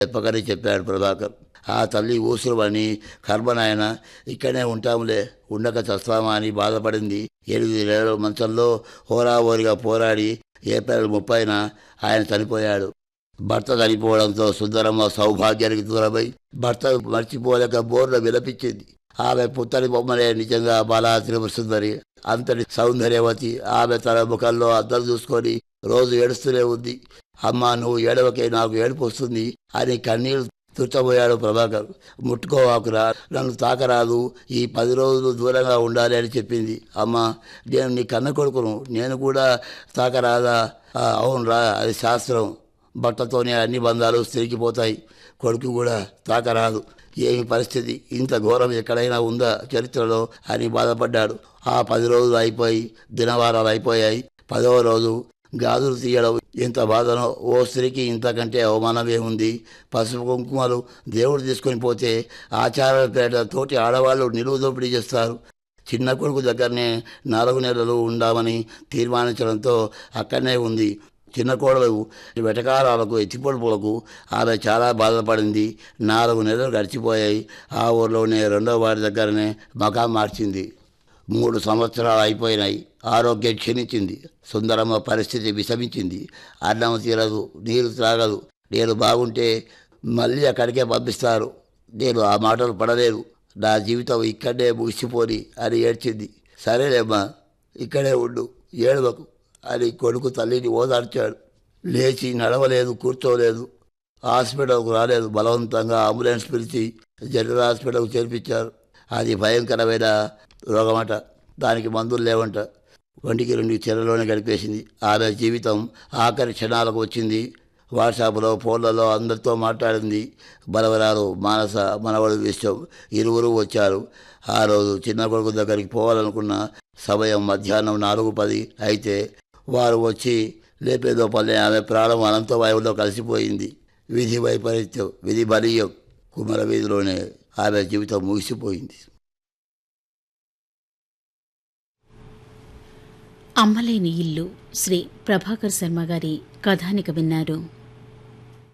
చెప్పకని చెప్పాడు ప్రభాకర్ ఆ తల్లి ఊసురువని కర్మనాయన ఇక్కడే ఉంటాములే ఉండక చస్తామా అని బాధపడింది ఎనిమిది నెలల మంచంలో హోరాహోరిగా పోరాడి ఏప్రిల్ ముప్పైన ఆయన చనిపోయాడు భర్త చనిపోవడంతో సుందరమ్మ సౌభాగ్యానికి దూరమై భర్త మర్చిపోలేక బోర్ల విలపించింది ఆమె పుత్తడి బొమ్మలే నిజంగా బాలా త్రిపుర సుందరి అంతటి సౌందర్యవతి ఆమె తన ముఖంలో అద్దం చూసుకొని రోజు ఏడుస్తూనే ఉంది అమ్మా నువ్వు ఏడవకే నాకు ఏడుపు వస్తుంది అని కన్నీళ్లు తుచ్చబోయాడు ప్రభాకర్ ముట్టుకోవాకురా నన్ను తాకరాదు ఈ పది రోజులు దూరంగా ఉండాలి అని చెప్పింది అమ్మ నేను నీ కన్న కొడుకును నేను కూడా తాకరాదా "ఆ, అవునురా అది శాస్త్రం బట్టతోనే అన్ని బంధాలు స్త్రీకిపోతాయి కొడుకు కూడా తాకరాదు ఏమి పరిస్థితి ఇంత ఘోరం ఎక్కడైనా ఉందా చరిత్రలో అని బాధపడ్డాడు ఆ పది రోజులు అయిపోయి దినవారాలు అయిపోయాయి పదవ రోజు గాజులు తీయడం ఎంత బాధనో ఓ స్త్రీకి ఇంతకంటే అవమానమే ఉంది పసుపు కుంకుమలు దేవుడు తీసుకొని పోతే ఆచారాల పేట తోటి ఆడవాళ్ళు నిలువు దోపిడీ చేస్తారు చిన్న కొడుకు దగ్గరనే నాలుగు నెలలు ఉండామని తీర్మానించడంతో అక్కడనే ఉంది చిన్న కోడలు వెటకారాలకు ఎత్తిపొడుపులకు ఆమె చాలా బాధపడింది నాలుగు నెలలు గడిచిపోయాయి ఆ ఊర్లోనే రెండో వారి దగ్గరనే మకాం మార్చింది మూడు సంవత్సరాలు అయిపోయినాయి ఆరోగ్యం క్షీణించింది సుందరమ్మ పరిస్థితి విషమించింది అన్నం తీరదు నీరు త్రాగదు నేను బాగుంటే మళ్ళీ అక్కడికే పంపిస్తారు నేను ఆ మాటలు పడలేదు నా జీవితం ఇక్కడే ముగిసిపోని అని ఏడ్చింది సరేలేమ్మా ఇక్కడే ఉండు ఏడవకు అని కొడుకు తల్లిని ఓదార్చాడు లేచి నడవలేదు కూర్చోలేదు హాస్పిటల్కు రాలేదు బలవంతంగా అంబులెన్స్ పిలిచి జనరల్ హాస్పిటల్కు చేర్పించారు అది భయంకరమైన రోగమట దానికి మందులు లేవంట ఒంటికి రెండు చెరలోనే గడిపేసింది ఆమె జీవితం ఆఖరి క్షణాలకు వచ్చింది వాట్సాప్లో ఫోన్లలో అందరితో మాట్లాడింది బలవరాలు మానస మనవడు విషయం ఇరువురు వచ్చారు ఆ రోజు చిన్న కొడుకు దగ్గరికి పోవాలనుకున్న సమయం మధ్యాహ్నం నాలుగు పది అయితే వారు వచ్చి లేపేదో పల్లె ఆమె ప్రాణం అనంత వాయువులో కలిసిపోయింది విధి వైపరీత్యం విధి బలీయం కుమర వీధిలోనే ఆమె జీవితం ముగిసిపోయింది అమ్మలేని ఇల్లు శ్రీ ప్రభాకర్ శర్మ గారి కథానిక విన్నారు